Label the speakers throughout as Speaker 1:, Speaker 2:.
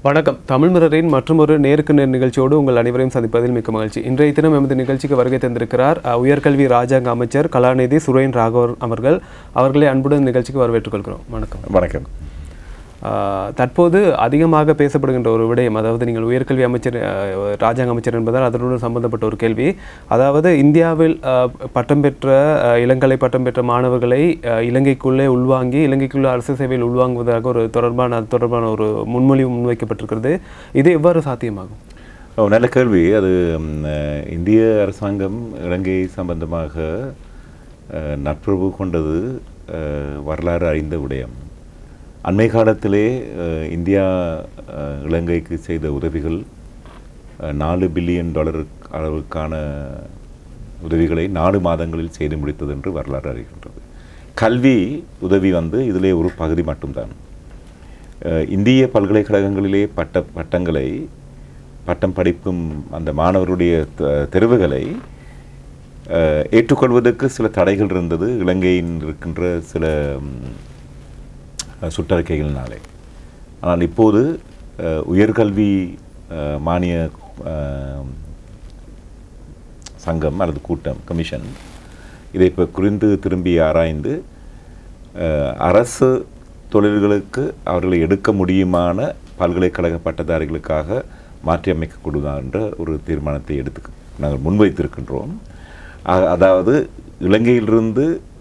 Speaker 1: வணக்கம் தமிழ் மிரரின் மற்றொரு நேருக்கு நேர் நிகழ்ச்சியோடு உங்கள் அனைவரையும் சந்திப்பதில் மிக்க மகிழ்ச்சி இன்றைய தினம் எமது நிகழ்ச்சிக்கு வருகை தந்திருக்கிறார் அஹ், உயர்கல்வி ராஜாங்க அமைச்சர் கலாநிதி சுரேன் ராகவர் அவர்கள் அவர்களை அன்புடன் நிகழ்ச்சிக்கு வரவேற்றுக் கொள்கிறோம் வணக்கம்
Speaker 2: வணக்கம்
Speaker 1: அஹ், தற்போது அதிகமாக பேசப்படுகின்ற ஒரு விடயம் அதாவது நீங்கள் உயர்கல்வி அமைச்சர் அஹ், ராஜாங்க அமைச்சர் என்பதால் அதனுடன் சம்பந்தப்பட்ட ஒரு கேள்வி அதாவது இந்தியாவில் அஹ், பட்டம் பெற்ற அஹ், இளங்கலை பட்டம் பெற்ற மாணவர்களை அஹ், இலங்கைக்குள்ளே உள்வாங்கி இலங்கைக்குள்ள அரசு சேவையில் உள்வாங்குவதாக ஒரு தொடர்பான அது தொடர்பான ஒரு முன்மொழிவு முன்வைக்கப்பட்டிருக்கிறது இது எவ்வாறு சாத்தியமாகும்
Speaker 2: ஓ நல்ல கேள்வி அது ம், அஹ், இந்திய அரசாங்கம் இலங்கை சம்பந்தமாக அஹ், நட்புறவு கொண்டது அஹ், வரலாறு அறிந்த விடயம் அண்மை காலத்திலே அஹ், இந்தியா அஹ், இலங்கைக்கு செய்த உதவிகள் அஹ், நாலு பில்லியன் டாலர் அளவுக்கான உதவிகளை நாலு மாதங்களில் செய்து முடித்தது என்று வரலாறு அறிகின்றது கல்வி உதவி வந்து இதிலே ஒரு பகுதி மட்டும்தான் அஹ், இந்திய பல்கலைக்கழகங்களிலே பட்ட பட்டங்களை பட்டம் படிக்கும் அந்த மாணவருடைய த- தெரிவுகளை அஹ், ஏற்றுக்கொள்வதற்கு சில தடைகள் இருந்தது இலங்கையில் இருக்கின்ற சில ம், அஹ், சுற்றறிக்கைகளினாலே ஆனால் இப்போது அஹ், உயர்கல்வி அஹ், மானிய அஹ், சங்கம் அல்லது கூட்டம் கமிஷன் இதை இப்போ குறிந்து திரும்பி ஆராய்ந்து அஹ், அரசு தொழில்களுக்கு அவர்களை எடுக்க முடியுமான பல்கலைக்கழக பட்டதாரிகளுக்காக மாற்றி அமைக்கக்கூடாதா என்ற ஒரு தீர்மானத்தை எடுத்து நாங்கள் முன்வைத்திருக்கின்றோம் அ- அதாவது இலங்கையிலிருந்து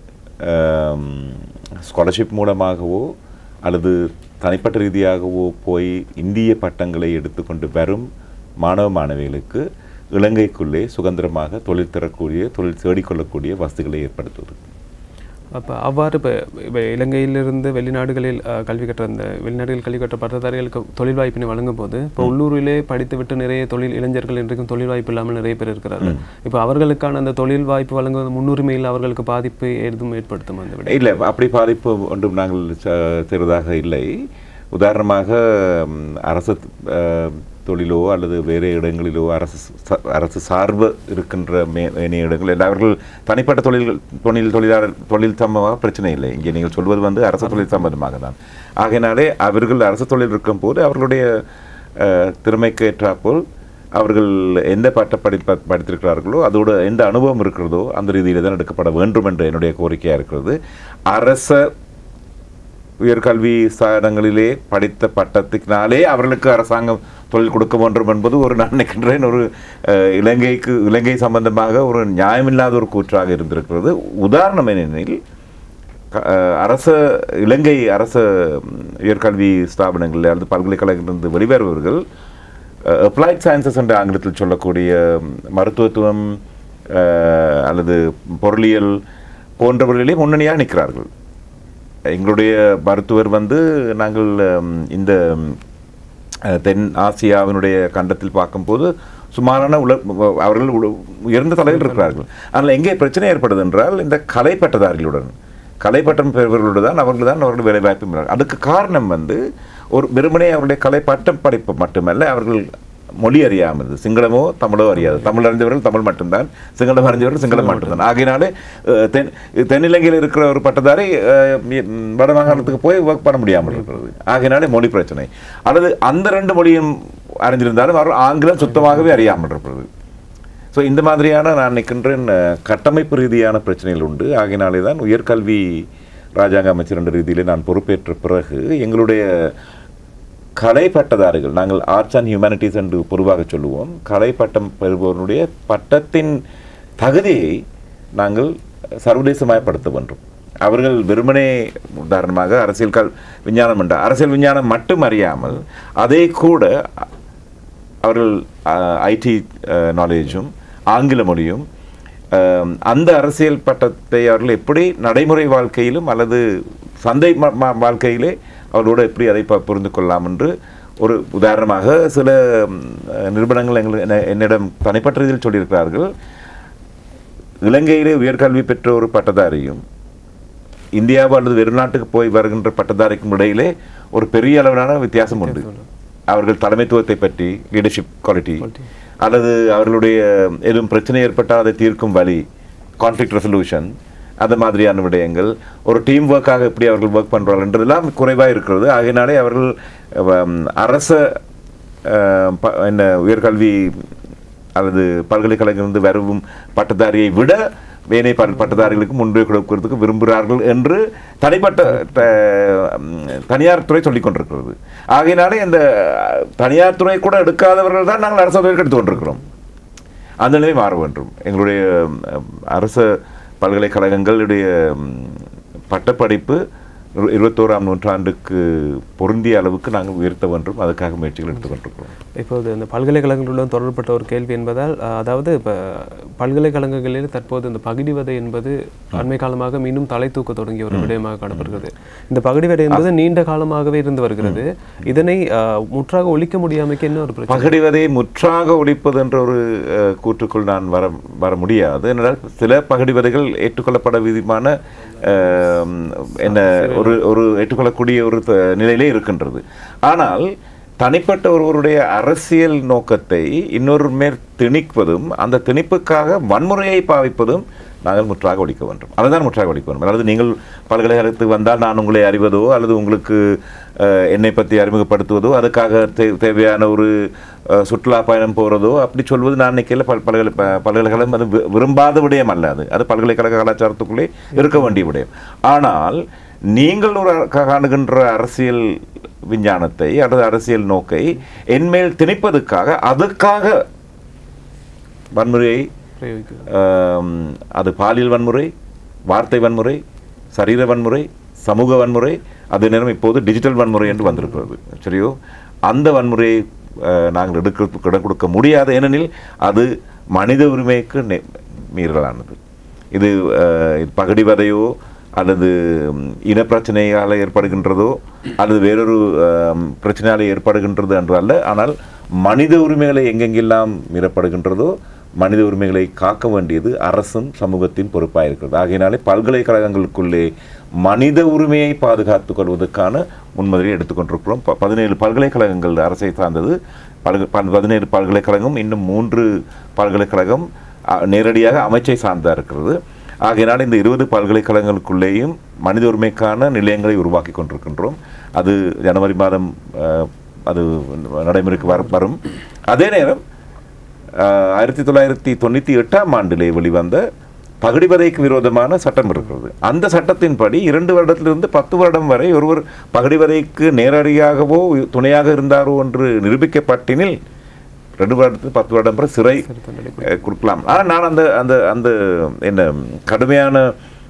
Speaker 2: ஸ்காலர்ஷிப் மூலமாகவோ அல்லது தனிப்பட்ட ரீதியாகவோ போய் இந்திய பட்டங்களை எடுத்துக்கொண்டு வரும் மாணவ மாணவிகளுக்கு இலங்கைக்குள்ளே சுதந்திரமாக தொழில் தரக்கூடிய தொழில் தேடிக்கொள்ளக்கூடிய வசதிகளை ஏற்படுத்துவது
Speaker 1: அப்போ அவ்வாறு இப்போ இப்போ இலங்கையிலிருந்து வெளிநாடுகளில் அஹ், கல்வி கற்ற அந்த வெளிநாடுகளில் கல்வி கற்ற பட்டதாரிகளுக்கு தொழில் வாய்ப்பினை வழங்கும் போது இப்போ உள்ளூரிலே படித்துவிட்டு நிறைய தொழில் இளைஞர்கள் இன்றைக்கும் தொழில் வாய்ப்பு இல்லாமல் நிறைய பேர் இருக்கிறார்கள் இப்போ அவர்களுக்கான அந்த தொழில் வாய்ப்பு வழங்குவது முன்னுரிமையில் அவர்களுக்கு பாதிப்பு எதுவும் ஏற்படுத்தும் அந்த விட
Speaker 2: இல்லை அப்படி பாதிப்பு ஒன்றும் நாங்கள் ச- செய்வதாக இல்லை உதாரணமாக ம், அரசு அஹ், தொழிலோ அல்லது வேறு இடங்களிலோ அரசு ச- அரசு சார்பு இருக்கின்ற மே ஏனைய இடங்களில் அவர்கள் தனிப்பட்ட தொழில்கள் தொழில் தொழிலாளர் தொழில் சம்பந்தமாக பிரச்சனை இல்லை இங்கே நீங்கள் சொல்வது வந்து அரசு தொழில் சம்பந்தமாக தான் ஆகையினாலே அவர்கள் அரசு தொழில் இருக்கும்போது அவர்களுடைய அஹ், திறமைக்கு ஏற்றாற்போல் அவர்கள் எந்த பட்ட படிப்ப படித்திருக்கிறார்களோ அதோட எந்த அனுபவம் இருக்கிறதோ அந்த ரீதியில் தான் எடுக்கப்பட வேண்டும் என்று என்னுடைய கோரிக்கையாக இருக்கிறது அரச உயர்கல்வி ஸ்தானங்களிலே படித்த பட்டத்தினாலே அவர்களுக்கு அரசாங்கம் தொழில் கொடுக்க வேண்டும் என்பது ஒரு நான் நினைக்கின்றேன் ஒரு அஹ், இலங்கைக்கு இலங்கை சம்பந்தமாக ஒரு நியாயமில்லாத ஒரு கூற்றாக இருந்திருக்கிறது உதாரணம் என்னெனில் க- அஹ், அரச இலங்கை அரச ம், உயர்கல்வி ஸ்தாபனங்கள் அல்லது பல்கலைக்கழகத்திலிருந்து வெளிவருபவர்கள் அப்ளைட் சயின்சஸ் என்று ஆங்கிலத்தில் சொல்லக்கூடிய ம், மருத்துவத்துவம் அஹ், அல்லது பொருளியல் போன்றவர்களிலே முன்னணியாக நிற்கிறார்கள் எங்களுடைய மருத்துவர் வந்து நாங்கள் ம், இந்த ம், அஹ், தென் ஆசியாவினுடைய கண்டத்தில் பார்க்கும்போது சுமாரான உல அவர்கள் உல- உயர்ந்த தலையில் இருக்கிறார்கள் ஆனால் எங்கே பிரச்சனை ஏற்படுது என்றால் இந்த கலை பட்டதாரிகளுடன் கலை பட்டம் பெறுபவர்களோடு தான் அவர்கள் தான் அவர்கள் வேலைவாய்ப்பு பெறுகிறார்கள். அதுக்கு காரணம் வந்து ஒரு வெறுமனே அவருடைய கலை பட்டம் படிப்பு மட்டுமல்ல அவர்கள் மொழி அறியாமல் சிங்களமோ தமிழோ அறியாது தமிழ் அறிந்தவர்கள் தமிழ் மட்டும்தான் சிங்களம் அறிஞ்சவர்கள் சிங்களம் மட்டும்தான் ஆகையினாலே அஹ், தென் தென்னிலங்கையில் இருக்கிற ஒரு பட்டதாரி அஹ், ம், வடமாகாணத்துக்கு போய் ஒர்க் பண்ண முடியாமல் இருக்கிறது ஆகையினாலே மொழி பிரச்சனை அல்லது அந்த ரெண்டு மொழியும் அறிந்திருந்தாலும் அவர்கள் ஆங்கிலம் சுத்தமாகவே அறியாமல் இருப்பது ஸோ இந்த மாதிரியான நான் நினைக்கின்றேன் அஹ், கட்டமைப்பு ரீதியான பிரச்சனைகள் உண்டு ஆகையினாலே தான் உயர்கல்வி ராஜாங்க அமைச்சர் என்ற ரீதியிலே நான் பொறுப்பேற்ற பிறகு எங்களுடைய கலை பட்டதாரிகள் நாங்கள் ஆர்ட்ஸ் அண்ட் ஹியூமனிட்டிஸ் என்று பொதுவாக சொல்லுவோம் கலை பட்டம் பெறுபவர்களுடைய பட்டத்தின் தகுதியை நாங்கள் சர்வதேசமயப்படுத்த வேண்டும் அவர்கள் வெறுமனே உதாரணமாக அரசியல் கல் விஞ்ஞானம் என்ற அரசியல் விஞ்ஞானம் மட்டும் அறியாமல் அதை கூட அவர்கள் ஐடி நாலேஜும் ஆங்கில மொழியும் அஹ், அந்த அரசியல் பட்டத்தை அவர்கள் எப்படி நடைமுறை வாழ்க்கையிலும் அல்லது சந்தை ம- ம- வாழ்க்கையிலே அவர்களோடு எப்படி அதை ப- புரிந்து கொள்ளலாம் என்று ஒரு உதாரணமாக சில ம், அஹ், நிறுவனங்கள் எங்கள் என்ன- என்னிடம் தனிப்பட்ட ரீதியில் சொல்லியிருக்கிறார்கள் இலங்கையிலே உயர்கல்வி பெற்ற ஒரு பட்டதாரியும் இந்தியாவோ அல்லது வெளிநாட்டுக்கு போய் வருகின்ற பட்டதாரிக்கும் இடையிலே ஒரு பெரிய அளவிலான வித்தியாசம் உண்டு அவர்கள் தலைமைத்துவத்தை பற்றி லீடர்ஷிப் குவாலிட்டி அல்லது அவர்களுடைய எதுவும் பிரச்சனை ஏற்பட்டால் அதை தீர்க்கும் வழி கான்ஃப்ளிக்ட் ரெசல்யூஷன் அந்த மாதிரியான விடயங்கள் ஒரு டீம் ஒர்க்காக எப்படி அவர்கள் ஒர்க் பண்ணுறாங்கன்றதெல்லாம் குறைவாக இருக்கிறது ஆகையினாலே அவர்கள் ஹம், அரச அஹ், ப- என்ன உயர்கல்வி அல்லது பல்கலைக்கழகத்திலிருந்து வரவும் பட்டதாரியை விட வேலை ப- பட்டதாரிகளுக்கு முன்னுரிமை கொடுக்கிறதுக்கு விரும்புகிறார்கள் என்று தனிப்பட்ட த- ம், தனியார் துறை சொல்லிக் கொண்டிருக்கிறது ஆகையினாலே இந்த அஹ், தனியார் துறை கூட எடுக்காதவர்கள் தான் நாங்கள் அரசு துறைக்கு எடுத்து கொண்டிருக்கிறோம் அந்த நிலை மாற வேண்டும் எங்களுடைய ம், அரசு பல்கலைக்கழகங்களுடைய ம், பட்டப்படிப்பு இரு- இருபத்தோராம் நூற்றாண்டுக்கு பொருந்திய அளவுக்கு நாங்கள் உயர்த்த வேண்டும் அதுக்காக முயற்சிகள் எடுத்துக்கொண்டிருக்கிறோம்
Speaker 1: இப்போது இந்த பல்கலைக்கழகங்களுடன் தொடர்பட்ட ஒரு கேள்வி என்பதால் அஹ், அதாவது இப்போ பல்கலைக்கழகங்களில் தற்போது இந்த பகுடிவதை என்பது அண்மை காலமாக மீண்டும் தலை தூக்க தொடங்கிய ஒரு விடயமாக காணப்படுகிறது இந்த பகுடிவதை என்பது நீண்ட காலமாகவே இருந்து வருகிறது இதனை அஹ், முற்றாக ஒழிக்க முடியாமைக்கு என்ன ஒரு பிரச்சனை
Speaker 2: பகடிவதை முற்றாக ஒழிப்பது என்ற ஒரு அஹ், கூற்றுக்குள் நான் வர வர முடியாது என்றால் சில பகடிவதைகள் ஏற்றுக்கொள்ளப்பட விதமான அஹ், என்ன ஒரு ஒரு ஏற்றுக்கொள்ளக்கூடிய ஒரு த- நிலையிலே இருக்கின்றது ஆனால் தனிப்பட்ட ஒருவருடைய அரசியல் நோக்கத்தை இன்னொரு மேற் திணிப்பதும் அந்த திணிப்புக்காக வன்முறையை பாவிப்பதும் நாங்கள் முற்றாக ஒழிக்க வேண்டும் அதுதான் முற்றாக ஒழிக்க வேண்டும் அதாவது நீங்கள் பல்கலைக்கழகத்துக்கு வந்தால் நான் உங்களை அறிவதோ அல்லது உங்களுக்கு அஹ், என்னை பற்றி அறிமுகப்படுத்துவதோ அதுக்காக தே- தேவையான ஒரு அஹ், சுற்றுலா பயணம் போகிறதோ அப்படி சொல்வது நான் நினைக்கல பல் பல்கலை ப- பல்கலைக்கழகம் அது வி- விரும்பாத விடயம் அல்ல அது அது பல்கலைக்கழக கலாச்சாரத்துக்குள்ளே இருக்க வேண்டிய விடயம் ஆனால் நீங்கள் ஒரு அ- காணுகின்ற அரசியல் விஞ்ஞானத்தை அல்லது அரசியல் நோக்கை என்மேல் திணிப்பதற்காக அதுக்காக வன்முறையை
Speaker 1: பிரயோகிக்கிறது
Speaker 2: ஆம், அது பாலியல் வன்முறை வார்த்தை வன்முறை சரீர வன்முறை சமூக வன்முறை அதே நேரம் இப்போது டிஜிட்டல் வன்முறை என்று வந்திருக்கிறது சரியோ அந்த வன்முறையை அஹ், நாங்கள் எடுக்கிறதுக்கு இடம் கொடுக்க முடியாது ஏனெனில் அது மனித உரிமைக்கு நெ- மீறலானது இது அஹ், இது பகடிவதையோ அல்லது ம், இனப்பிரச்சனையால் ஏற்படுகின்றதோ அல்லது வேறொரு ஆம், பிரச்சனையால் ஏற்படுகின்றது என்று அல்ல ஆனால் மனித உரிமைகளை எங்கெங்கெல்லாம் மீறப்படுகின்றதோ மனித உரிமைகளை காக்க வேண்டியது அரசும் சமூகத்தின் பொறுப்பாக இருக்கிறது ஆகையினாலே பல்கலைக்கழகங்களுக்குள்ளே மனித உரிமையை பாதுகாத்துக் கொள்வதற்கான முன்மாதிரியை எடுத்துக்கொண்டிருக்கிறோம் ப- பதினேழு பல்கலைக்கழகங்கள் அரசை சார்ந்தது பல்க ப- பதினேழு பல்கலைக்கழகம் இன்னும் மூன்று பல்கலைக்கழகம் அ, நேரடியாக அமைச்சை சார்ந்தா இருக்கிறது ஆகையினால் இந்த இருபது பல்கலைக்கழகங்களுக்குள்ளேயும் மனித உரிமைக்கான நிலையங்களை உருவாக்கி கொண்டிருக்கின்றோம் அது ஜனவரி மாதம் அஹ், அது நடைமுறைக்கு வர வரும் அதே நேரம் அஹ், ஆயிரத்தி தொள்ளாயிரத்தி தொண்ணூற்றி எட்டாம் ஆண்டிலே வெளிவந்த பகடிவதைக்கு விரோதமான சட்டம் இருக்கிறது அந்த சட்டத்தின்படி இரண்டு வருடத்திலிருந்து பத்து வருடம் வரை ஒருவர் பகடிவதைக்கு நேரடியாகவோ துணையாக இருந்தாரோ என்று நிரூபிக்கப்பட்டினில் ரெண்டு வருடத்துக்கு பத்து வருடம் வரை சிறை அஹ், கொடுக்கலாம் ஆனால் நான் அந்த அந்த அந்த என்ன கடுமையான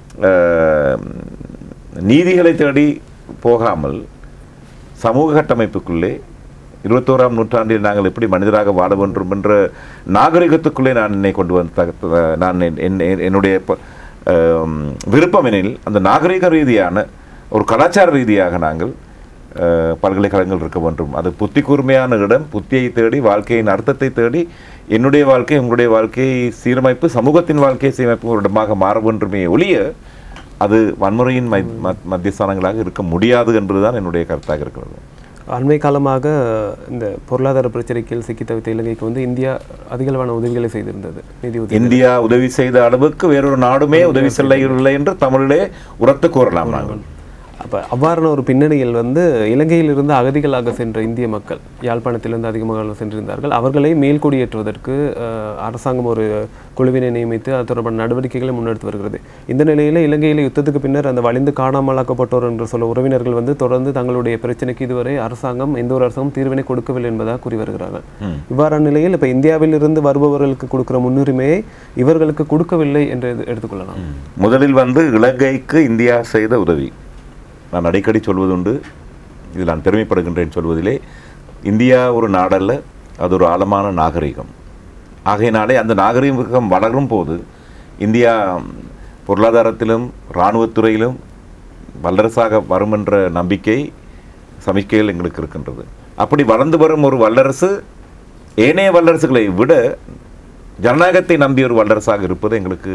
Speaker 2: அஹ், நீதிகளை தேடி போகாமல் சமூக கட்டமைப்புக்குள்ளே இருபத்தோராம் நூற்றாண்டில் நாங்கள் எப்படி மனிதராக வாழ வேண்டும் என்ற நாகரிகத்துக்குள்ளே நான் என்னை கொண்டு வந்து தக- நான் என்- என்- என்னுடைய ப- ஆம், விருப்பம் எனில் அந்த நாகரிக ரீதியான ஒரு கலாச்சார ரீதியாக நாங்கள் அஹ், பல்கலைக்கழகங்கள் இருக்க வேண்டும் அது புத்தி கூர்மையான இடம் புத்தியை தேடி வாழ்க்கையின் அர்த்தத்தை தேடி என்னுடைய வாழ்க்கை உங்களுடைய வாழ்க்கையை சீரமைப்பு சமூகத்தின் வாழ்க்கையை சீரமைப்பு ஒரு இடமாக மாற வேண்டுமே ஒழிய அது வன்முறையின் மை- மத்- மத்தியஸ்தானங்களாக இருக்க முடியாது என்பதுதான் என்னுடைய கருத்தாக இருக்கிறது
Speaker 1: அண்மை காலமாக இந்த பொருளாதார பிரச்சனைக்கு சிக்கி தவித்த இலங்கைக்கு வந்து இந்தியா அதிகளவான உதவிகளை செய்திருந்தது நிதி உதவி
Speaker 2: இந்தியா உதவி செய்த அளவுக்கு வேறொரு நாடுமே உதவி செல்லவில்லை என்று தமிழிலே உரத்து கூறலாம் நாங்கள்
Speaker 1: அப்போ அவ்வாறான ஒரு பின்னணியில் வந்து இலங்கையிலிருந்து அகதிகளாக சென்ற இந்திய மக்கள் யாழ்ப்பாணத்திலிருந்து அதிகமாக சென்றிருந்தார்கள் அவர்களை மேல்குடியேற்றுவதற்கு அஹ், அரசாங்கம் ஒரு குழுவினை நியமித்து அது தொடர்பான நடவடிக்கைகளை முன்னெடுத்து வருகிறது இந்த நிலையில் இலங்கையில் யுத்தத்துக்கு பின்னர் அந்த வலிந்து காணாமலாக்கப்பட்டோர் என்று சொல்ல உறவினர்கள் வந்து தொடர்ந்து தங்களுடைய பிரச்சனைக்கு இதுவரை அரசாங்கம் எந்த ஒரு அரசாங்கம் தீர்வினை கொடுக்கவில்லை என்பதாக கூறி வருகிறார்கள் இவ்வாறான நிலையில் இப்போ இந்தியாவிலிருந்து வருபவர்களுக்கு கொடுக்கிற முன்னுரிமையை இவர்களுக்கு கொடுக்கவில்லை என்று எது- எடுத்துக்கொள்ளலாம்
Speaker 2: முதலில் வந்து இலங்கைக்கு இந்தியா செய்த உதவி நான் அடிக்கடி சொல்வதுண்டு இதில் நான் பெருமைப்படுகின்றேன் சொல்வதிலே இந்தியா ஒரு நாடல்ல அது ஒரு ஆழமான நாகரிகம் ஆகையினாலே அந்த நாகரிகம் வளரும் போது இந்தியா பொருளாதாரத்திலும் இராணுவத்துறையிலும் வல்லரசாக வரும் என்ற நம்பிக்கை சமிக்கையில் எங்களுக்கு இருக்கின்றது அப்படி வளர்ந்து வரும் ஒரு வல்லரசு ஏனைய வல்லரசுகளை விட ஜனநாயகத்தை நம்பிய ஒரு வல்லரசாக இருப்பது எங்களுக்கு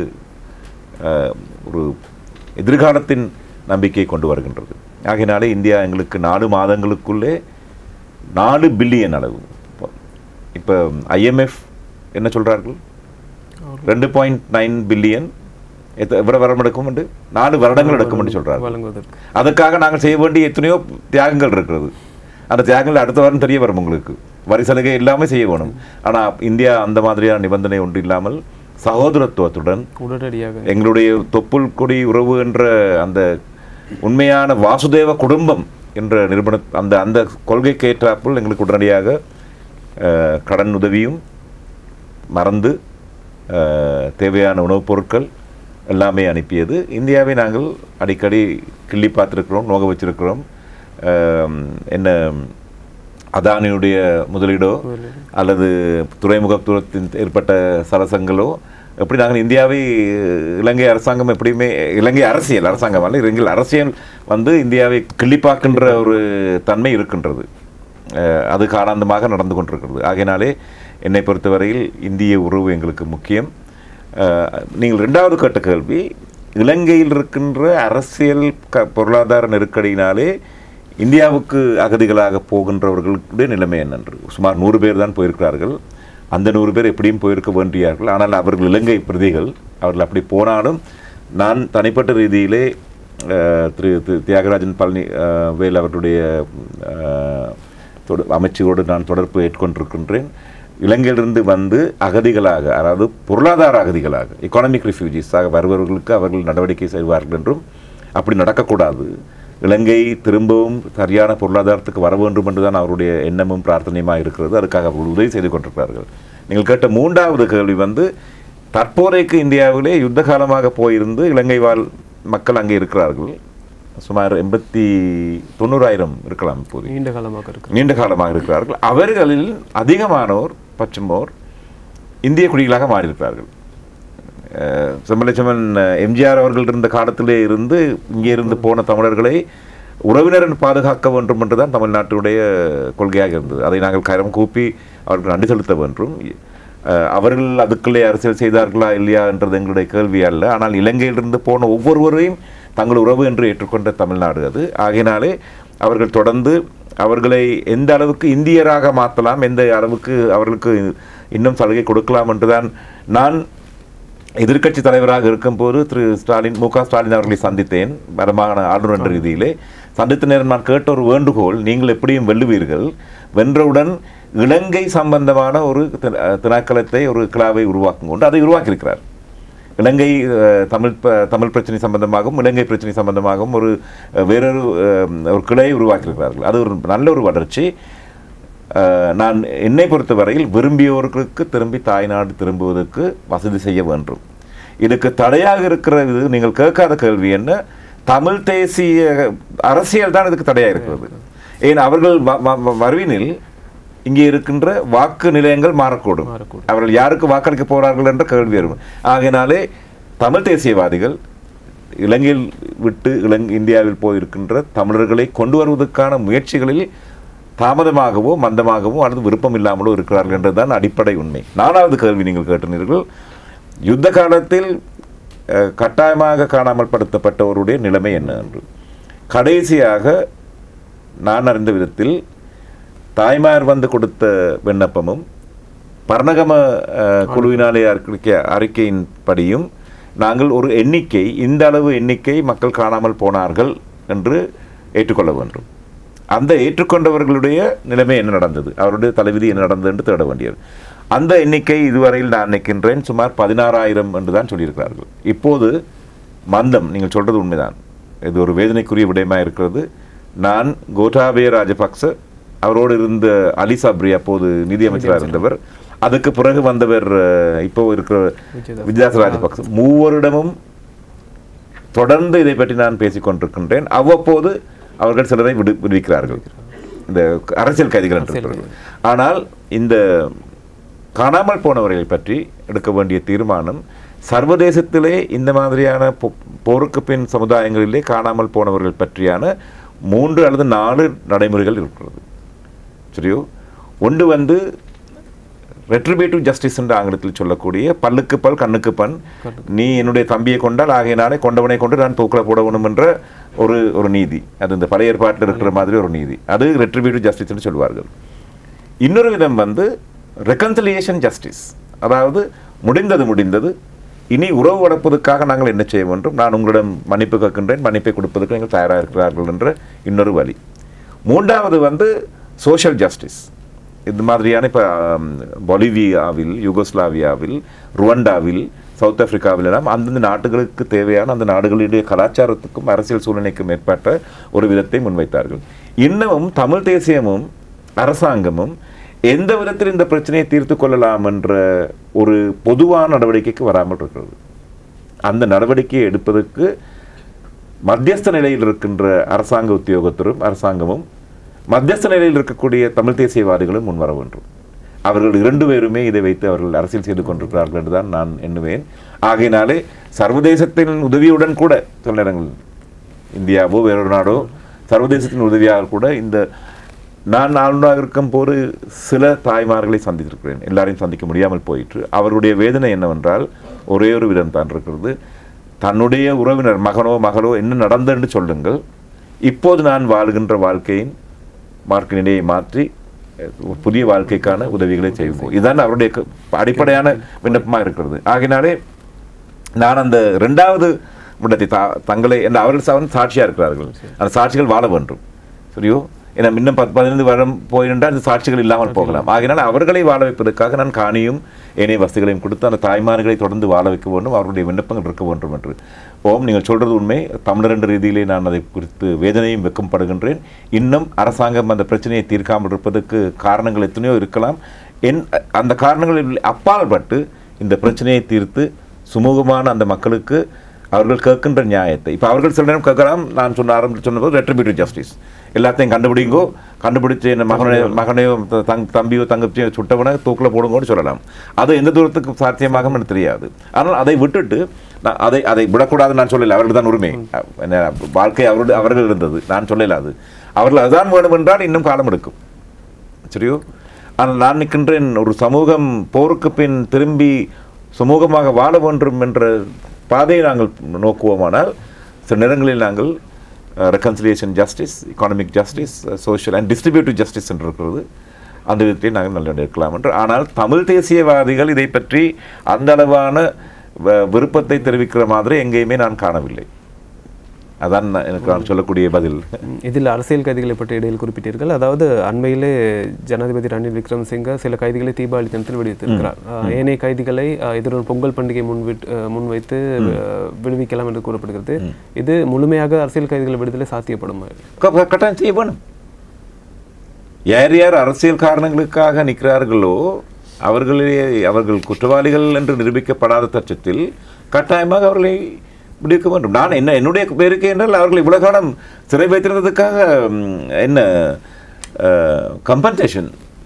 Speaker 2: அஹ், ஒரு எதிர்காலத்தின் நம்பிக்கையை கொண்டு வருகின்றது ஆகையினாலே இந்தியா எங்களுக்கு நாலு மாதங்களுக்குள்ளே நாலு பில்லியன் அளவு இப்போ ஐஎம்எஃப் என்ன சொல்றார்கள் ரெண்டு பாயிண்ட் நைன் பில்லியன் எவ்வளவு வருடம் எடுக்கும் என்று நாலு வருடங்கள் எடுக்கும் என்று சொல்றார்கள்
Speaker 1: வழங்குவதற்கு
Speaker 2: அதுக்காக நாங்கள் செய்ய வேண்டிய எத்தனையோ தியாகங்கள் இருக்கிறது அந்த தியாகங்கள் அடுத்த வாரம் தெரிய வரும் உங்களுக்கு வரி சலுகை எல்லாமே செய்ய வேணும் ஆனால் இந்தியா அந்த மாதிரியான நிபந்தனை ஒன்று இல்லாமல் சகோதரத்துவத்துடன்
Speaker 1: உடனடியாக
Speaker 2: எங்களுடைய தொப்புள் கொடி உறவு என்ற அந்த உண்மையான வாசுதேவ குடும்பம் என்ற நிறுவன அந்த அந்த கொள்கைக்கு ஏற்றாப்புல் எங்களுக்கு உடனடியாக அஹ், கடன் உதவியும் மறந்து அஹ், தேவையான உணவுப் பொருட்கள் எல்லாமே அனுப்பியது இந்தியாவை நாங்கள் அடிக்கடி கிள்ளி பார்த்துருக்கிறோம் நோக வச்சிருக்கிறோம் அஹ், என்ன அதானியுடைய முதலீடோ அல்லது துறைமுகத்துவத்தின் ஏற்பட்ட சலசங்களோ எப்படி நாங்கள் இந்தியாவை இலங்கை அரசாங்கம் எப்படியுமே இலங்கை அரசியல் அரசாங்கம் அல்ல இலங்கை அரசியல் வந்து இந்தியாவை கிள்ளிப்பாக்கின்ற ஒரு தன்மை இருக்கின்றது அஹ் அது காலாந்தமாக நடந்து கொண்டிருக்கிறது ஆகையினாலே என்னை பொறுத்தவரையில் இந்திய உறவு எங்களுக்கு முக்கியம் அஹ் நீங்கள் ரெண்டாவது கேட்ட கேள்வி இலங்கையில் இருக்கின்ற அரசியல் க பொருளாதார நெருக்கடியினாலே இந்தியாவுக்கு அகதிகளாக போகின்றவர்களுடைய நிலைமை என்னென்று சுமார் நூறு பேர் தான் போயிருக்கிறார்கள் அந்த நூறு பேர் எப்படியும் போயிருக்க வேண்டியார்கள் ஆனால் அவர்கள் இலங்கை பிரதிகள் அவர்கள் அப்படி போனாலும் நான் தனிப்பட்ட ரீதியிலே அஹ், திரு திரு தியாகராஜன் பழனி அஹ், வேல் அவர்களுடைய அஹ், தொட- அமைச்சரோடு நான் தொடர்பு ஏற்கொண்டிருக்கின்றேன் இலங்கையிலிருந்து வந்து அகதிகளாக அதாவது பொருளாதார அகதிகளாக எக்கானமிக் ரிஃப்யூஜிஸாக வருபவர்களுக்கு அவர்கள் நடவடிக்கை செய்வார்கள் என்றும் அப்படி நடக்கக்கூடாது இலங்கை திரும்பவும் சரியான பொருளாதாரத்துக்கு வர வேண்டும் என்றுதான் அவருடைய எண்ணமும் பிரார்த்தனையுமாக இருக்கிறது அதுக்காக அவர்கள் உதவி செய்து கொண்டிருக்கிறார்கள் நீங்கள் கேட்ட மூன்றாவது கேள்வி வந்து தற்போதைக்கு இந்தியாவிலே யுத்த காலமாக போயிருந்து இலங்கை வாழ் மக்கள் அங்கே இருக்கிறார்கள் சுமார் எண்பத்தி தொண்ணூறாயிரம் இருக்கலாம் இப்போது
Speaker 1: நீண்ட காலமாக இருக்கு
Speaker 2: நீண்ட காலமாக இருக்கிறார்கள் அவர்களில் அதிகமானோர் பச்சுமோர் இந்திய குடிகளாக மாறியிருக்கிறார்கள் அஹ் செம்மலட்சுமன் எம்ஜிஆர் அவர்கள் இருந்த காலத்திலே இருந்து இங்கே இருந்து போன தமிழர்களை உறவினரன் பாதுகாக்க வேண்டும் என்றுதான் தமிழ்நாட்டுடைய கொள்கையாக இருந்தது அதை நாங்கள் கரம் கூப்பி அவர்கள் நன்றி செலுத்த வேண்டும் அஹ் அவர்கள் அதுக்குள்ளே அரசியல் செய்தார்களா இல்லையா என்றது எங்களுடைய கேள்வி அல்ல ஆனால் இலங்கையிலிருந்து போன ஒவ்வொருவரையும் தங்கள் உறவு என்று ஏற்றுக்கொண்ட தமிழ்நாடு அது ஆகையினாலே அவர்கள் தொடர்ந்து அவர்களை எந்த அளவுக்கு இந்தியராக மாற்றலாம் எந்த அளவுக்கு அவர்களுக்கு இன்னும் சலுகை கொடுக்கலாம் என்றுதான் நான் எதிர்க்கட்சி தலைவராக இருக்கும்போது திரு ஸ்டாலின் மு க ஸ்டாலின் அவர்களை சந்தித்தேன் வடமாகாண ஆளுநர் என்ற ரீதியிலே சந்தித்த நேரம் நான் கேட்ட ஒரு வேண்டுகோள் நீங்கள் எப்படியும் வெல்லுவீர்கள் வென்றவுடன் இலங்கை சம்பந்தமான ஒரு தி- அஹ் திணைக்களத்தை ஒரு கிளாவை உருவாக்கும் கொண்டு அதை உருவாக்கியிருக்கிறார் இலங்கை அஹ், தமிழ் ப- தமிழ் பிரச்சனை சம்பந்தமாகவும் இலங்கை பிரச்சனை சம்பந்தமாகவும் ஒரு அஹ், வேறொரு அஹ், ஒரு கிளையை உருவாக்கியிருக்கிறார்கள் அது ஒரு நல்ல ஒரு வளர்ச்சி அஹ், நான் என்னை பொறுத்தவரையில் விரும்பியோர்களுக்கு திரும்பி தாய்நாடு திரும்புவதற்கு வசதி செய்ய வேண்டும் இதுக்கு தடையாக இருக்கிற இது நீங்கள் கேட்காத கேள்வி என்ன தமிழ் தேசிய அரசியல் தான் இதுக்கு தடையாக இருக்கிறது ஏன் அவர்கள் வ- வ- வ- வருவினில் இங்கே இருக்கின்ற வாக்கு நிலையங்கள் மாறக்கூடும்
Speaker 1: மாறக்கூடும்.
Speaker 2: அவர்கள் யாருக்கு வாக்களிக்க போறார்கள் என்ற கேள்வி வரும் ஆகையினாலே தமிழ் தேசியவாதிகள் இலங்கையில் விட்டு இலங் இந்தியாவில் போயிருக்கின்ற தமிழர்களை கொண்டு வருவதற்கான முயற்சிகளில் தாமதமாகவோ மந்தமாகவோ அல்லது விருப்பம் இல்லாமலோ இருக்கிறார்கள் என்றுதான் அடிப்படை உண்மை நாலாவது கேள்வி நீங்கள் கேட்டினீர்கள் யுத்த காலத்தில் அஹ், கட்டாயமாக காணாமல் படுத்தப்பட்டவருடைய நிலைமை என்ன என்று கடைசியாக நான் அறிந்த விதத்தில் தாய்மார் வந்து கொடுத்த விண்ணப்பமும் பர்ணகம அஹ், குழுவினாலே அறிக்கை அறிக்கையின்படியும் நாங்கள் ஒரு எண்ணிக்கை இந்த அளவு எண்ணிக்கை மக்கள் காணாமல் போனார்கள் என்று ஏற்றுக்கொள்ள வேண்டும் அந்த ஏற்றுக்கொண்டவர்களுடைய நிலைமை என்ன நடந்தது அவருடைய தலைவிதி என்ன நடந்தது என்று தேட வேண்டியது அந்த எண்ணிக்கை இதுவரையில் நான் நினைக்கின்றேன் சுமார் பதினாறாயிரம் என்று தான் சொல்லியிருக்கிறார்கள் இப்போது மந்தம் நீங்கள் சொல்றது உண்மைதான் இது ஒரு வேதனைக்குரிய விடயமாக இருக்கிறது நான் கோட்டாபய ராஜபக்ச அவரோடு இருந்த அலி சப்ரி அப்போது நிதியமைச்சராக இருந்தவர் அதுக்கு பிறகு வந்தவர் அஹ், இப்போ இருக்கிற
Speaker 1: விஜயதாஸ்.
Speaker 2: விஜயாஸ் ராஜபக்ச மூவரிடமும் தொடர்ந்து இதை பற்றி நான் பேசிக் கொண்டிருக்கின்றேன் அவ்வப்போது அவர்கள் சிலரை விடு விடுவிக்கிறார்கள் இந்த அரசியல் கைதிகள் என்று இருக்கிறது. ஆனால் இந்த காணாமல் போனவர்களை பற்றி எடுக்க வேண்டிய தீர்மானம் சர்வதேசத்திலே இந்த மாதிரியான பொ- போருக்கு பின் சமுதாயங்களிலே காணாமல் போனவர்கள் பற்றியான மூன்று அல்லது நாலு நடைமுறைகள் இருக்கிறது சரியோ ஒன்று வந்து ரெட்ரிபேட்டிவ் ஜஸ்டிஸ் என்று ஆங்கிலத்தில் சொல்லக்கூடிய பல்லுக்கு பல் கண்ணுக்கு பண் நீ என்னுடைய தம்பியை கொண்டால் ஆகையினாலே கொண்டவனை கொண்டு நான் தூக்கில் போட வேணும் என்ற ஒரு ஒரு நீதி அது இந்த பழைய ஏற்பாட்டில் இருக்கிற மாதிரி ஒரு நீதி அது ரெட்ரிபேட்டிவ் ஜஸ்டிஸ் என்று சொல்வார்கள் இன்னொரு விதம் வந்து ரெக்கன்சிலியேஷன் ஜஸ்டிஸ் அதாவது முடிந்தது முடிந்தது இனி உறவு வளர்ப்பதற்காக நாங்கள் என்ன செய்ய வேண்டும் நான் உங்களிடம் மன்னிப்பு கேட்கின்றேன் மன்னிப்பை கொடுப்பதற்கு நீங்கள் தயாராக இருக்கிறார்கள் என்ற இன்னொரு வழி மூன்றாவது வந்து சோஷியல் ஜஸ்டிஸ் இது மாதிரியான இப்போ பொலிவியாவில் யுகோஸ்லாவியாவில் ருவண்டாவில் சவுத் ஆப்பிரிக்காவில் எல்லாம் அந்தந்த நாடுகளுக்கு தேவையான அந்த நாடுகளுடைய கலாச்சாரத்துக்கும் அரசியல் சூழ்நிலைக்கும் ஏற்பட்ட ஒரு விதத்தை முன்வைத்தார்கள் இன்னமும் தமிழ் தேசியமும் அரசாங்கமும் எந்த விதத்தில் இந்த பிரச்சனையை தீர்த்து கொள்ளலாம் என்ற ஒரு பொதுவான நடவடிக்கைக்கு வராமல் இருக்கிறது அந்த நடவடிக்கையை எடுப்பதற்கு மத்தியஸ்த நிலையில் இருக்கின்ற அரசாங்க உத்தியோகத்தரும் அரசாங்கமும் மத்தியஸ்த நிலையில் இருக்கக்கூடிய தமிழ் தேசியவாதிகளும் முன்வர வேண்டும் அவர்கள் இரண்டு பேருமே இதை வைத்து அவர்கள் அரசியல் செய்து கொண்டிருக்கிறார்கள் என்றுதான் நான் எண்ணுவேன் ஆகையினாலே சர்வதேசத்தின் உதவியுடன் கூட சில நேரங்களில் இந்தியாவோ வேறொரு நாடோ சர்வதேசத்தின் உதவியாக கூட இந்த நான் ஆளுநராக இருக்கும் போது சில தாய்மார்களை சந்தித்திருக்கிறேன் எல்லாரையும் சந்திக்க முடியாமல் போயிற்று அவருடைய வேதனை என்னவென்றால் ஒரே ஒரு விதம் தான் இருக்கிறது தன்னுடைய உறவினர் மகனோ மகளோ என்ன நடந்ததுன்னு சொல்லுங்கள் இப்போது நான் வாழ்கின்ற வாழ்க்கையின் மார்க்க நிலையை மாற்றி அஹ், ஒரு புதிய வாழ்க்கைக்கான உதவிகளை செய்வோம் இதுதான் அவருடைய க- அடிப்படையான விண்ணப்பமாக இருக்கிறது ஆகினாலே நான் அந்த ரெண்டாவது விடத்தை தா தங்களை என்ன அவர்கள் சவன் சாட்சியாக இருக்கிறார்கள் அந்த சாட்சிகள் வாழ வேண்டும் சரியோ ஏன்னா இன்னும் பத்து பதினைந்து வருடம் போயிருந்தால் அந்த சாட்சிகள் இல்லாமல் போகலாம் ஆகையினால் அவர்களை வாழ வைப்பதற்காக நான் காணியும் ஏனைய வசதிகளையும் கொடுத்து அந்த தாய்மார்களை தொடர்ந்து வாழ வைக்க வேண்டும் அவர்களுடைய விண்ணப்பங்கள் இருக்க வேண்டும் என்று ஓம் நீங்கள் சொல்றது உண்மை தமிழர் என்ற ரீதியிலே நான் அதை குறித்து வேதனையும் வெக்கப்படுகின்றேன் இன்னும் அரசாங்கம் அந்த பிரச்சனையை தீர்க்காமல் இருப்பதற்கு காரணங்கள் எத்தனையோ இருக்கலாம் என் அந்த காரணங்களில் அப்பால்பட்டு இந்த பிரச்சனையை தீர்த்து சுமூகமான அந்த மக்களுக்கு அவர்கள் கேட்கின்ற நியாயத்தை இப்போ அவர்கள் சில நேரம் கேட்கலாம் நான் சொன்ன ஆரம்பித்து சொன்னபோது ரெட்ரிபியூட்டிவ் ஜஸ்டிஸ் எல்லாத்தையும் கண்டுபிடிங்கோ கண்டுபிடிச்சு என்ன மகனையோ மகனையோ த- தங் தம்பியோ தங்கச்சியோ சுட்டவனை தூக்கில் போடுங்கன்னு சொல்லலாம் அது எந்த தூரத்துக்கு சாத்தியமாகும் எனக்கு தெரியாது ஆனால் அதை விட்டுட்டு நான் அதை அதை விடக்கூடாதுன்னு நான் சொல்லலை அவர்கள் தான் உரிமை என்ன, வாழ்க்கை அவருடைய அவர்கள் இருந்தது நான் சொல்லல அது அவர்கள் அதுதான் வேணும் என்றால் இன்னும் காலம் எடுக்கும் சரியோ ஆனால் நான் நிற்கின்றேன் ஒரு சமூகம் போருக்கு பின் திரும்பி சுமூகமாக வாழ வேண்டும் என்ற பாதையை நாங்கள் நோக்குவோமானால் சில நேரங்களில் நாங்கள் reconciliation justice economic justice social and distributive justice என்று இருக்கிறது அந்த விதத்தை நாங்கள் நல்ல இருக்கலாம் என்று ஆனால் தமிழ் தேசியவாதிகள் இதை பற்றி அந்த அளவான வ- விருப்பத்தை தெரிவிக்கிற மாதிரி எங்கேயுமே நான் காணவில்லை அதான் நான் எனக்கு நான் சொல்லக்கூடிய பதில்
Speaker 1: ம், இதில் அரசியல் கைதிகளை பற்றி இடையில் குறிப்பிட்டீர்கள் அதாவது அண்மையிலே ஜனாதிபதி ரணில் விக்ரமசிங்க சில கைதிகளை தீபாவளி தினத்தில் விடுவித்திருக்கிறார் அஹ், ஏனைய கைதிகளை அஹ், எதிர்வரும் பொங்கல் பண்டிகை முன்விட் அஹ், முன்வைத்து அஹ், விடுவிக்கலாம் என்று கூறப்படுகிறது இது முழுமையாக அரசியல் கைதிகள் விடுதலை சாத்தியப்படும்
Speaker 2: க- க- கட்டாயம் செய்ய வேணும் யார் யார் அரசியல் காரணங்களுக்காக நிற்கிறார்களோ அவர்களே அவர்கள் குற்றவாளிகள் என்று நிரூபிக்கப்படாத பட்சத்தில் கட்டாயமாக அவர்களை விடுவிக்க வேண்டும் நான் என்ன என்னுடைய பேருக்கு என்றால் அவர்கள் இவ்வளவு காலம் சிறை வைத்திருந்ததுக்காக ம், என்ன கம்பன்சேஷன்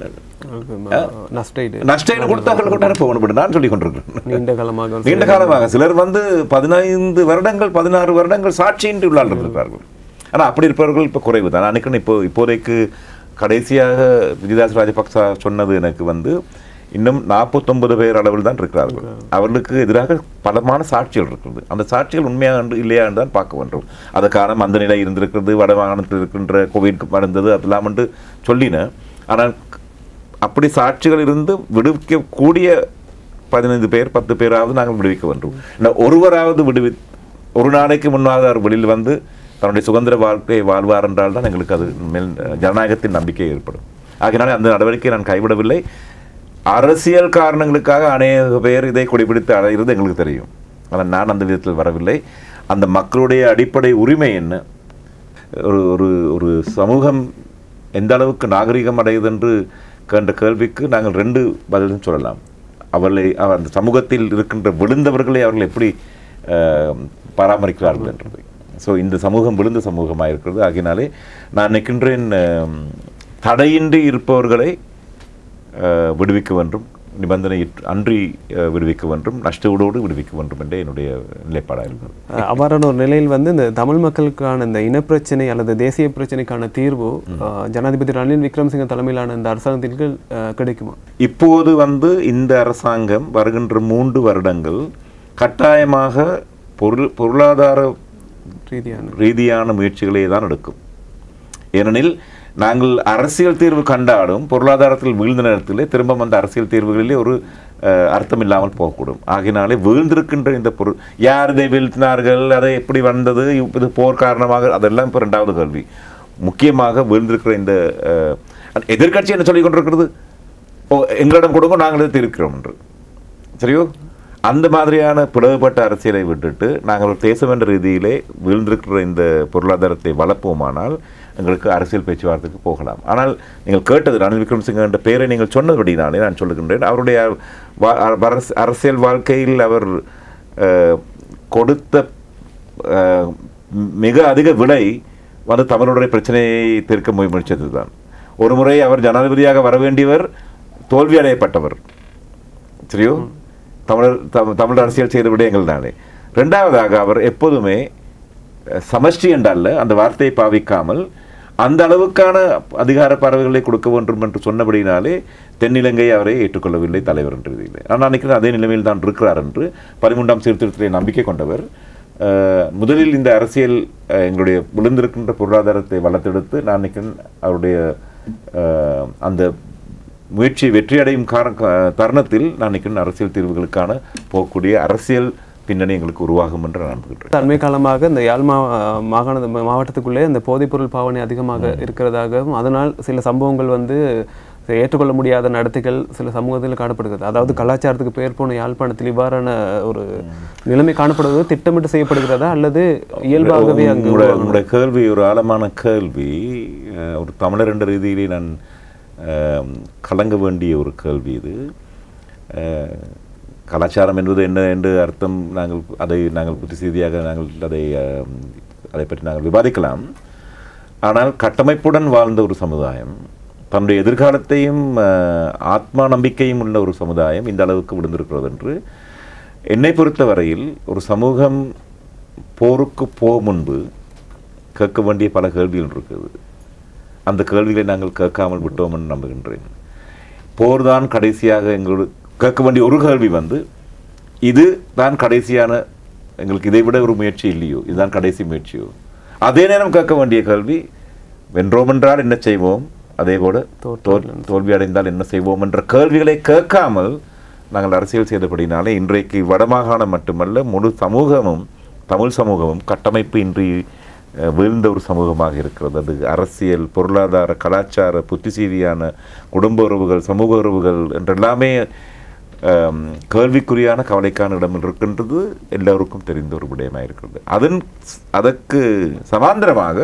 Speaker 1: நஷ்டஈடு
Speaker 2: நஷ்டம் கொடுத்து அவர்கள் கொண்டு அனுப்ப வேண்டும் நான் சொல்லிக் கொண்டிருக்கிறேன்
Speaker 1: நீண்ட காலமாக
Speaker 2: நீண்ட காலமாக சிலர் வந்து பதினைந்து வருடங்கள் பதினாறு வருடங்கள் சாட்சியின்றி உள்ளால் இருந்திருக்கிறார்கள் ஆனால் அப்படி இருப்பவர்கள் இப்போ குறைவு தான் நான் நினைக்கிறேன் இப்போ இப்போதைக்கு கடைசியாக விஜயதாஸ் ராஜபக்சா சொன்னது எனக்கு வந்து இன்னும் நாற்பத்தொன்பது பேர் அளவில் தான் இருக்கிறார்கள் அவர்களுக்கு எதிராக பலமான சாட்சிகள் இருக்கிறது அந்த சாட்சிகள் உண்மையாக என்று இல்லையா என்று தான் பார்க்க வேண்டும் அது காரணம் அந்த நிலை இருந்திருக்கிறது வட மாகாணத்தில் இருக்கின்ற கோவிட் நடந்தது அதெல்லாம் என்று சொல்லின ஆனால் அப்படி சாட்சிகள் இருந்து விடுவிக்கக்கூடிய பதினைந்து பேர் பத்து பேராவது நாங்கள் விடுவிக்க வேண்டும் இன்னும் ஒருவராவது விடுவி ஒரு நாளைக்கு முன்னாக அவர் வெளியில் வந்து தன்னுடைய சுதந்திர வாழ்க்கையை வாழ்வார் என்றால் தான் எங்களுக்கு அது மேல் ஜனநாயகத்தின் நம்பிக்கை ஏற்படும் ஆகையினாலே அந்த நடவடிக்கையை நான் கைவிடவில்லை அரசியல் காரணங்களுக்காக அநேக பேர் இதை குடிபிடித்து அடைகிறது எங்களுக்கு தெரியும் ஆனால் நான் அந்த விதத்தில் வரவில்லை அந்த மக்களுடைய அடிப்படை உரிமை என்ன ஒரு ஒரு ஒரு சமூகம் எந்த அளவுக்கு நாகரிகம் அடையுது என்று கேட்ட கேள்விக்கு நாங்கள் ரெண்டு பதிலும் சொல்லலாம் அவர்களை அவ- அந்த சமூகத்தில் இருக்கின்ற விழுந்தவர்களை அவர்கள் எப்படி அஹ், பராமரிக்கிறார்கள் என்றது ஸோ இந்த சமூகம் விழுந்த சமூகமாக இருக்கிறது ஆகினாலே நான் நினைக்கின்றேன் அஹ், தடையின்றி இருப்பவர்களை அஹ், விடுவிக்க வேண்டும் நிபந்தனை அன்றி அஹ், விடுவிக்க வேண்டும் நஷ்டவோடு விடுவிக்க வேண்டும் என்றே என்னுடைய நிலைப்பாடாக இருக்கிறது
Speaker 1: அஹ் அவ்வாறான ஒரு நிலையில் வந்து இந்த தமிழ் மக்களுக்கான இந்த இனப்பிரச்சனை அல்லது தேசிய பிரச்சனைக்கான தீர்வு அஹ், ஜனாதிபதி ரணில் விக்ரமசிங்க தலைமையிலான இந்த அரசாங்கத்திற்கு அஹ், கிடைக்குமா
Speaker 2: இப்போது வந்து இந்த அரசாங்கம் வருகின்ற மூன்று வருடங்கள் கட்டாயமாக பொருள் பொருளாதார
Speaker 1: ரீதியான
Speaker 2: ரீதியான முயற்சிகளே தான் எடுக்கும் ஏனெனில் நாங்கள் அரசியல் தீர்வு கண்டாலும் பொருளாதாரத்தில் வீழ்ந்த நேரத்திலே திரும்ப அந்த அரசியல் தீர்வுகளிலே ஒரு அஹ், அர்த்தம் இல்லாமல் போகக்கூடும் ஆகினாலே வீழ்ந்திருக்கின்ற இந்த பொருள் யார் இதை வீழ்த்தினார்கள் அதை எப்படி வந்தது இது போர் காரணமாக அதெல்லாம் இப்போ ரெண்டாவது கேள்வி முக்கியமாக வீழ்ந்திருக்கிற இந்த அஹ், எதிர்க்கட்சி என்ன சொல்லிக் கொண்டிருக்கிறது ஓ எங்களிடம் கொடுங்க நாங்கள் இதை தீர்க்கிறோம் என்று சரியோ அந்த மாதிரியான பிளவுபட்ட அரசியலை விட்டுட்டு நாங்கள் ஒரு தேசம் என்ற ரீதியிலே வீழ்ந்திருக்கிற இந்த பொருளாதாரத்தை வளர்ப்போமானால் எங்களுக்கு அரசியல் பேச்சுவார்த்தைக்கு போகலாம் ஆனால் நீங்கள் கேட்டது ரணில் விக்ரமசிங்க என்ற பெயரை நீங்கள் சொன்னபடினாலே நான் சொல்லுகின்றேன் அவருடைய வா- அரச- அரசியல் வாழ்க்கையில் அவர் அஹ், கொடுத்த அஹ், மிக அதிக விலை வந்து தமிழருடைய பிரச்சனையை தீர்க்க முயற்சித்தது தான் ஒரு முறை அவர் ஜனாதிபதியாக வர வேண்டியவர் தோல்வி அடையப்பட்டவர் சரியோ தமிழர் தம்- தமிழ் அரசியல் செய்த விடயங்கள் தானே ரெண்டாவதாக அவர் எப்போதுமே அஹ், சமஷ்டி என்றல்ல அந்த வார்த்தையை பாவிக்காமல் அந்த அளவுக்கான அதிகார பறவைகளை கொடுக்க வேண்டும் என்று சொன்னபடினாலே தென்னிலங்கை அவரை ஏற்றுக்கொள்ளவில்லை தலைவர் என்ற ரீதியில் நான் நினைக்கிறேன் அதே நிலைமையில் தான் இருக்கிறார் என்று பதிமூன்றாம் சீர்திருத்தத்திலே நம்பிக்கை கொண்டவர் அஹ், முதலில் இந்த அரசியல் அஹ், எங்களுடைய விழுந்திருக்கின்ற பொருளாதாரத்தை வளர்த்தெடுத்து நான் நினைக்கிறேன் அவருடைய அஹ், அந்த முயற்சி வெற்றியடையும் கார க- தருணத்தில் நான் நினைக்கிறேன் அரசியல் தீர்வுகளுக்கான போகக்கூடிய அரசியல் பின்னணி எங்களுக்கு உருவாகும் என்று நான் நம்புகின்றேன்
Speaker 1: அண்மை காலமாக இந்த யாழ் மா மாகாண மாவட்டத்துக்குள்ளே இந்த போதைப்பொருள் பாவனை அதிகமாக இருக்கிறதாகவும் அதனால் சில சம்பவங்கள் வந்து ஏற்றுக்கொள்ள முடியாத நடத்தைகள் சில சமூகத்தில் காணப்படுகிறது அதாவது கலாச்சாரத்துக்கு பெயர் போன யாழ்ப்பாணத்தில் இவ்வாறான ஒரு நிலைமை காணப்படுவது திட்டமிட்டு செய்யப்படுகிறதா அல்லது இயல்பாகவே அங்கு
Speaker 2: உங்களுடைய
Speaker 1: உருவாகுமா?
Speaker 2: உங்களுடைய கேள்வி ஒரு ஆழமான கேள்வி அஹ், ஒரு தமிழர் என்ற ரீதியிலே நான் அஹ், கலங்க வேண்டிய ஒரு கேள்வி இது அஹ், கலாச்சாரம் என்பது என்ன என்று அர்த்தம் நாங்கள் அதை நாங்கள் புத்தி செய்தியாக நாங்கள் அதை அஹ், அதை பற்றி நாங்கள் விவாதிக்கலாம் ஆனால் கட்டமைப்புடன் வாழ்ந்த ஒரு சமுதாயம் தன்னுடைய எதிர்காலத்தையும் அஹ், ஆத்மா நம்பிக்கையும் உள்ள ஒரு சமுதாயம் இந்த அளவுக்கு விழுந்திருக்கிறது என்று என்னை பொறுத்த வரையில் ஒரு சமூகம் போருக்கு போ முன்பு கேட்க வேண்டிய பல கேள்விகள் இருக்குது அந்த கேள்விகளை நாங்கள் கேட்காமல் விட்டோம் என்று நம்புகின்றேன் போர் தான் கடைசியாக எங்களோட கேட்க வேண்டிய ஒரு கேள்வி வந்து இது தான் கடைசியான எங்களுக்கு இதை விட ஒரு முயற்சி இல்லையோ இதுதான் கடைசி முயற்சியோ அதே நேரம் கேட்க வேண்டிய கேள்வி வென்றோம் என்றால் என்ன செய்வோம் அதே போல தோல் தோல்வி அடைந்தால் என்ன செய்வோம் என்ற கேள்விகளை கேட்காமல் நாங்கள் அரசியல் செய்தபடினாலே இன்றைக்கு வடமாகாணம் மட்டுமல்ல முழு சமூகமும் தமிழ் சமூகமும் கட்டமைப்பு இன்றி அஹ், வீழ்ந்த ஒரு சமூகமாக இருக்கிறது அது அரசியல் பொருளாதார கலாச்சார புத்திசீவியான குடும்ப உறவுகள் சமூக உறவுகள் என்றெல்லாமே அம், கேள்விக்குறியான கவலைக்கான இடம் இருக்கின்றது எல்லோருக்கும் தெரிந்த ஒரு விடயமாக இருக்கிறது அதன் அதற்கு சமாந்தரமாக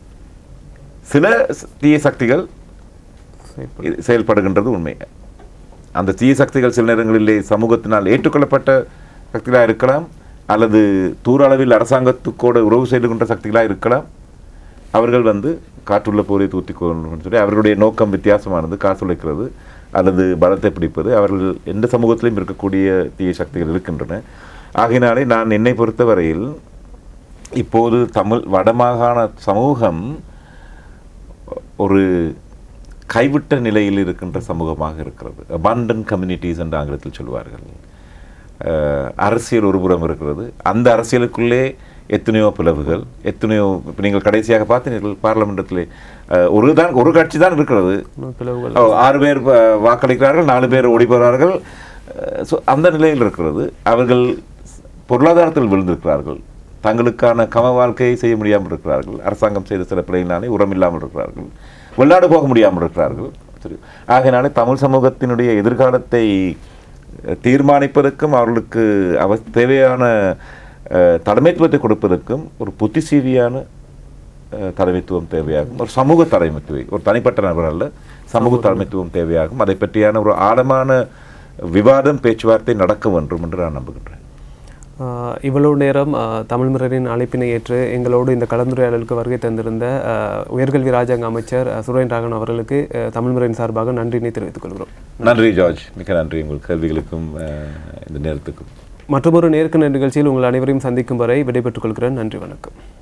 Speaker 2: சில ஸ்- தீய சக்திகள் இது செயல்படுகின்றது உண்மை அந்த தீய சக்திகள் சில நேரங்களிலே சமூகத்தினால் ஏற்றுக்கொள்ளப்பட்ட சக்திகளாக இருக்கலாம் அல்லது தூர அளவில் அரசாங்கத்துக்கோடு உறவு செய்துகின்ற சக்திகளாக இருக்கலாம் அவர்கள் வந்து காற்றுள்ள போரை தூத்தி கொள்ளணும்னு சொல்லி அவர்களுடைய நோக்கம் வித்தியாசமானது காசு உழைக்கிறது அல்லது பலத்தை பிடிப்பது அவர்கள் எந்த சமூகத்திலும் இருக்கக்கூடிய தீய சக்திகள் இருக்கின்றன ஆகையினாலே நான் என்னை பொறுத்தவரையில் இப்போது தமிழ் வடமாகாண சமூகம் ஒரு கைவிட்ட நிலையில் இருக்கின்ற சமூகமாக இருக்கிறது abandoned கம்யூனிட்டிஸ் என்று ஆங்கிலத்தில் சொல்வார்கள் அஹ், அரசியல் ஒருபுறம் இருக்கிறது அந்த அரசியலுக்குள்ளே எத்தனையோ பிளவுகள் எத்தனையோ இப்போ நீங்கள் கடைசியாக பார்த்தீர்கள் பார்லமெண்டத்திலே அஹ், ஒரு தான் ஒரு கட்சி தான் இருக்கிறது
Speaker 1: பிளவுகள்
Speaker 2: ஓ, ஆறு பேர் ப- வாக்களிக்கிறார்கள் நாலு பேர் ஓடி போகிறார்கள் அஹ், so அந்த நிலையில் இருக்கிறது அவர்கள் பொருளாதாரத்தில் விழுந்திருக்கிறார்கள் தங்களுக்கான கம வாழ்க்கையை செய்ய முடியாமல் இருக்கிறார்கள் அரசாங்கம் செய்த சில பிழையினாலே உரம் இல்லாமல் இருக்கிறார்கள் வெளிநாடு போக முடியாமல் இருக்கிறார்கள் சரி ஆகையினாலே தமிழ் சமூகத்தினுடைய எதிர்காலத்தை அஹ், தீர்மானிப்பதற்கும் அவர்களுக்கு அவ தேவையான அஹ், தலைமைத்துவத்தை கொடுப்பதற்கும் ஒரு புத்திசீவியான அஹ், தலைமைத்துவம் தேவையாகும் ஒரு சமூக தலைமைத்துவம் ஒரு தனிப்பட்ட நபர் அல்ல சமூக தலைமைத்துவம் தேவையாகும் அதை பற்றியான ஒரு ஆழமான விவாதம் பேச்சுவார்த்தை நடக்க வேண்டும் என்று நான் நம்புகின்றேன்
Speaker 1: ஆஹ் இவ்வளவு நேரம் ஆஹ் தமிழ் மிரரின் அழைப்பினை ஏற்று எங்களோடு இந்த கலந்துரையாடலுக்கு வருகை தந்திருந்த ஆஹ் உயர்கல்வி ராஜாங்க அமைச்சர் ஆஹ் சுரேன் ராகவன் அவர்களுக்கு ஆஹ் தமிழ் மிரரின் சார்பாக நன்றினை தெரிவித்துக் கொள்கிறோம்
Speaker 2: நன்றி ஜார்ஜ் மிக்க நன்றி உங்கள் கேள்விகளுக்கும் அஹ், இந்த நேரத்துக்கும்
Speaker 1: மற்றொரு நேர்காணல் நிகழ்ச்சியில் உங்கள் அனைவரையும் சந்திக்கும் வரை விடைபெற்றுக் கொள்கிறேன் நன்றி வணக்கம்